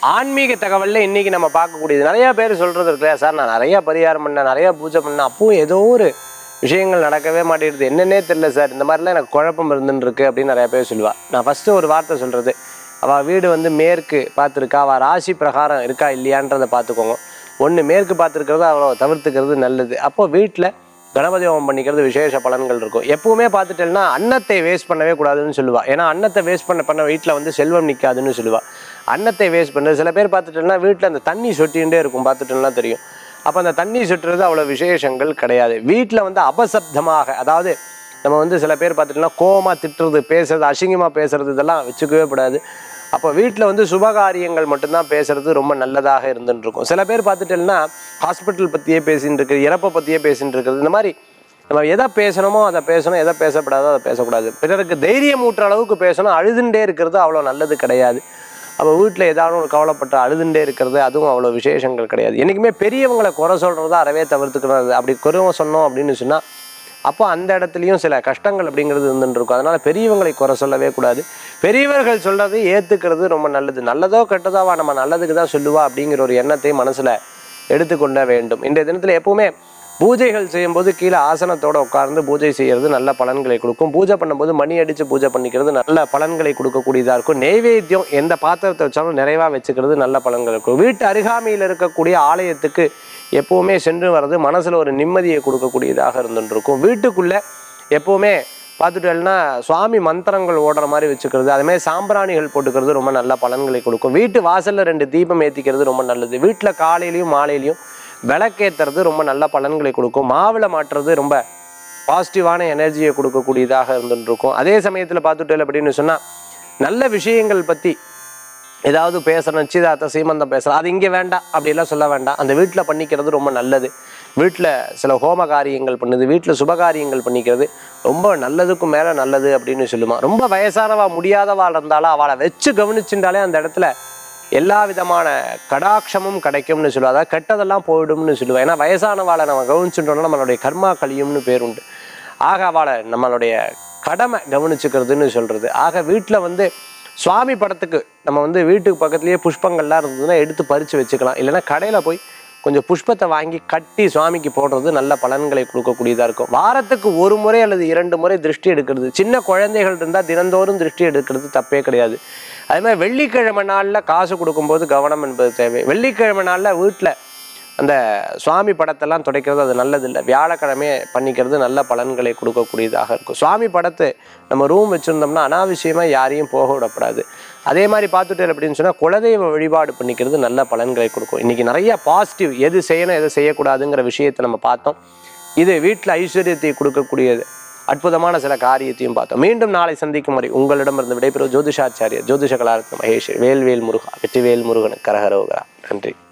ஆன்மீக தகவலில் இன்னைக்கு நம்ம பார்க்கக்கூடியது நிறைய பேர் சொல்றது இருக்குல்லையா சார் நான் நிறைய பரிகாரம் பண்ணேன் நிறைய பூஜை பண்ணேன் அப்பவும் ஏதோ ஒரு விஷயங்கள் நடக்கவே மாட்டேங்குது என்னன்னே தெரியல சார் இந்த மாதிரிலாம் எனக்கு குழப்பம் இருந்துன்னு இருக்கு அப்படின்னு நிறைய பேர் சொல்லுவா நான் ஃபஸ்ட்டு ஒரு வார்த்தை சொல்கிறது அவள் வீடு வந்து மேற்கு பார்த்துருக்கா அவள் ராசி பிரகாரம் இருக்கா இல்லையான்றதை பார்த்துக்கோங்க ஒன்று மேற்கு பார்த்துருக்கிறது அவளை தவிர்த்துக்கிறது நல்லது அப்போ வீட்டில் கணபதி ஹோமம் பண்ணிக்கிறது விசேஷ பலன்கள் இருக்கும் எப்பவுமே பார்த்துட்டேன்னா அன்னத்தை வேஸ்ட் பண்ணவே கூடாதுன்னு சொல்லுவா ஏன்னா அன்னத்தை வேஸ்ட் பண்ண பண்ண வீட்டில் வந்து செல்வம் நிற்காதுன்னு சொல்லுவா அன்னத்தை வேஸ்ட் பண்ணுறது சில பேர் பார்த்துட்டேன்னா வீட்டில் அந்த தண்ணி சொட்டிகிட்டே இருக்கும் பார்த்துட்டேன்னா தெரியும் அப்போ அந்த தண்ணி சொட்டுறது அவ்வளோ விசேஷங்கள் கிடையாது வீட்டில் வந்து அபசப்தமாக அதாவது நம்ம வந்து சில பேர் பார்த்துட்டோம்னா கோவமா திட்டுறது பேசுறது அசிங்கமாக பேசுறது இதெல்லாம் வச்சுக்கவே கூடாது அப்போ வீட்டில் வந்து சுபகாரியங்கள் மட்டும்தான் பேசுறது ரொம்ப நல்லதாக இருந்துட்டு இருக்கும் சில பேர் பார்த்துட்டேன்னா ஹாஸ்பிட்டல் பற்றியே பேசிட்டு இருக்குது இறப்பை பற்றியே பேசிட்டு இருக்கிறது இந்த மாதிரி நம்ம எதை பேசணுமோ அதை பேசணும் எதை பேசப்படாதோ அதை பேசக்கூடாது பிறருக்கு தைரியம் ஊட்டுற அளவுக்கு பேசணும் அழுதுண்டே இருக்கிறது அவ்வளோ நல்லது கிடையாது அப்போ வீட்டில் ஏதாவது ஒரு கவலைப்பட்டு அழுதுண்டே இருக்கிறது அதுவும் அவ்வளோ விசேஷங்கள் கிடையாது என்றைக்குமே பெரியவங்களை குறை சொல்கிறத அறவே தவிர்த்துக்கிறது அப்படி குறை சொன்னோம் அப்படின்னு சொன்னால் அப்போ அந்த இடத்துலையும் சில கஷ்டங்கள் அப்படிங்கிறது இருந்துட்டு இருக்கும் அதனால பெரியவங்களை குறை சொல்லவே கூடாது பெரியவர்கள் சொல்றது ஏத்துக்கிறது ரொம்ப நல்லது நல்லதோ கெட்டதோவா நம்ம நல்லதுக்கு தான் சொல்லுவா அப்படிங்கிற ஒரு எண்ணத்தை மனசுல எடுத்துக்கொள்ள வேண்டும் இன்றைய தினத்துல எப்பவுமே பூஜைகள் செய்யும்போது கீழே ஆசனத்தோட உட்கார்ந்து பூஜை செய்யறது நல்ல பலன்களை கொடுக்கும் பூஜை பண்ணும்போது மணி அடிச்சு பூஜை பண்ணிக்கிறது நல்ல பலன்களை கொடுக்கக்கூடியதா இருக்கும் நெய்வேத்தியம் எந்த பாத்திரத்தை வச்சாலும் நிறைவா வச்சுக்கிறது நல்ல பலன்கள் இருக்கும் வீட்டு அருகாமையில் இருக்கக்கூடிய ஆலயத்துக்கு எப்பவுமே சென்று வர்றது மனசுல ஒரு நிம்மதியை கொடுக்கக்கூடியதாக இருந்துட்டு இருக்கும் வீட்டுக்குள்ள எப்பவுமே பார்த்துட்டேன்னா சுவாமி மந்திரங்கள் ஓடுற மாதிரி வச்சுக்கிறது அதே மாதிரி சாம்பிராணிகள் போட்டுக்கிறது ரொம்ப நல்ல பலன்களை கொடுக்கும் வீட்டு வாசல்ல ரெண்டு தீபம் ஏற்றிக்கிறது ரொம்ப நல்லது வீட்டில் காலையிலையும் மாலையிலையும் விளக்கேத்துறது ரொம்ப நல்ல பலன்களை கொடுக்கும் மாவுளை மாற்றுறது ரொம்ப பாசிட்டிவான எனர்ஜியை கொடுக்கக்கூடியதாக இருந்துட்டு இருக்கும் அதே சமயத்தில் பார்த்துட்டேன் அப்படின்னு சொன்னால் நல்ல விஷயங்கள் பற்றி ஏதாவது பேசணும் நிச்சயதார்த்த சீமந்தம் பேசலாம் அது இங்கே வேண்டாம் அப்படிலாம் சொல்ல வேண்டாம் அந்த வீட்டில் பண்ணிக்கிறது ரொம்ப நல்லது வீட்டில் சில ஹோம காரியங்கள் பண்ணுது வீட்டில் சுபகாரியங்கள் பண்ணிக்கிறது ரொம்ப நல்லதுக்கும் மேலே நல்லது அப்படின்னு சொல்லுமா ரொம்ப வயசானவா முடியாதவா இருந்தாலும் அவளை வச்சு கவனிச்சுட்டாலே அந்த இடத்துல எல்லா விதமான கடாட்சமும் கிடைக்கும்னு சொல்லுவா அதாவது கெட்டதெல்லாம் போயிடும்னு சொல்லுவா ஏன்னா வயசானவாளை நம்ம கவனிச்சுட்டோம்னா நம்மளுடைய கர்மா கழியும்னு பேர் உண்டு ஆக அவளை நம்மளுடைய கடமை கவனிச்சுக்கிறதுன்னு சொல்றது ஆக வீட்டில் வந்து சுவாமி படத்துக்கு நம்ம வந்து வீட்டுக்கு பக்கத்துலேயே புஷ்பங்கள்லாம் இருந்ததுன்னா எடுத்து பறித்து வச்சுக்கலாம் இல்லைன்னா கடையில் போய் கொஞ்சம் புஷ்பத்தை வாங்கி கட்டி சுவாமிக்கு போடுறது நல்ல பலன்களை கொடுக்கக்கூடியதாக இருக்கும் வாரத்துக்கு ஒரு முறை அல்லது இரண்டு முறை திருஷ்டி எடுக்கிறது சின்ன குழந்தைகள் இருந்தால் தினந்தோறும் திருஷ்டி எடுக்கிறது தப்பே கிடையாது அதே மாதிரி வெள்ளிக்கிழமை நாளில் காசு கொடுக்கும்போது கவனம் என்பது தேவை வெள்ளிக்கிழமை நாளில் வீட்டில் அந்த சுவாமி படத்தெல்லாம் துடைக்கிறது அது நல்லதில்லை வியாழக்கிழமையே பண்ணிக்கிறது நல்ல பலன்களை கொடுக்கக்கூடியதாக இருக்கும் சுவாமி படத்தை நம்ம ரூம் வச்சுருந்தோம்னா அனாவசியமாக யாரையும் போக விடக்கூடாது அதே மாதிரி பார்த்துட்டு அப்படின்னு சொன்னால் குலதெய்வ வழிபாடு பண்ணிக்கிறது நல்ல பலன்களை கொடுக்கும் இன்றைக்கி நிறைய பாசிட்டிவ் எது செய்யணும் எது செய்யக்கூடாதுங்கிற விஷயத்தை நம்ம பார்த்தோம் இது வீட்டில் ஐஸ்வர்யத்தை கொடுக்கக்கூடியது அற்புதமான சில காரியத்தையும் பார்த்தோம் மீண்டும் நாளை சந்திக்கும் வரை உங்களிடமிருந்து விடைபெறும் ஜோதிஷாச்சாரியர் ஜோதிஷ கலாரத்ன மகேஷ் வேல்வேல் முருகா வெற்றிவேல் முருகனுக்கு கரகரோகரா நன்றி